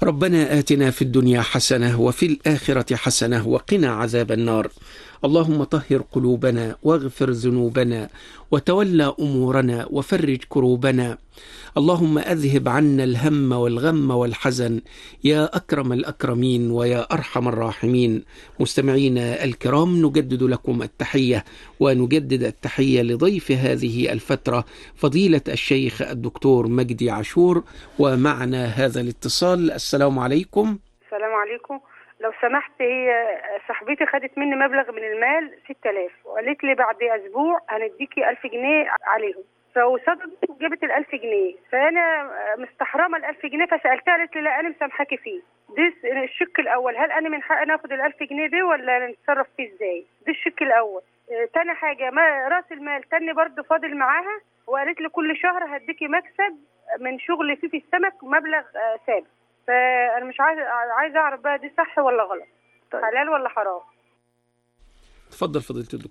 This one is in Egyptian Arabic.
ربنا آتنا في الدنيا حسنة وفي الآخرة حسنة وقنا عذاب النار اللهم طهر قلوبنا واغفر ذنوبنا وتولى أمورنا وفرج كروبنا اللهم أذهب عنا الهم والغم والحزن يا أكرم الأكرمين ويا أرحم الراحمين مستمعينا الكرام نجدد لكم التحية ونجدد التحية لضيف هذه الفترة فضيلة الشيخ الدكتور مجدي عاشور ومعنا هذا الاتصال السلام عليكم السلام عليكم لو سمحت هي صاحبتي خدت مني مبلغ من المال 6000 وقالت لي بعد اسبوع هنديكي 1000 جنيه عليهم فصدقت وجابت ال 1000 جنيه فانا مستحرمه ال 1000 جنيه فسالتها قالت لي لا انا مسامحاكي فيه دي الشق الاول هل انا من حقي ناخد ال 1000 جنيه دي ولا نتصرف فيه ازاي؟ دي الشق الاول آه، تاني حاجه ما راس المال تاني برضه فاضل معاها وقالت لي كل شهر هديكي مكسب من شغل فيه في السمك مبلغ آه، ثابت فانا مش عايزه عايزه اعرف بقى دي صح ولا غلط طيب. حلال ولا حرام تفضل فضيلة الدكتور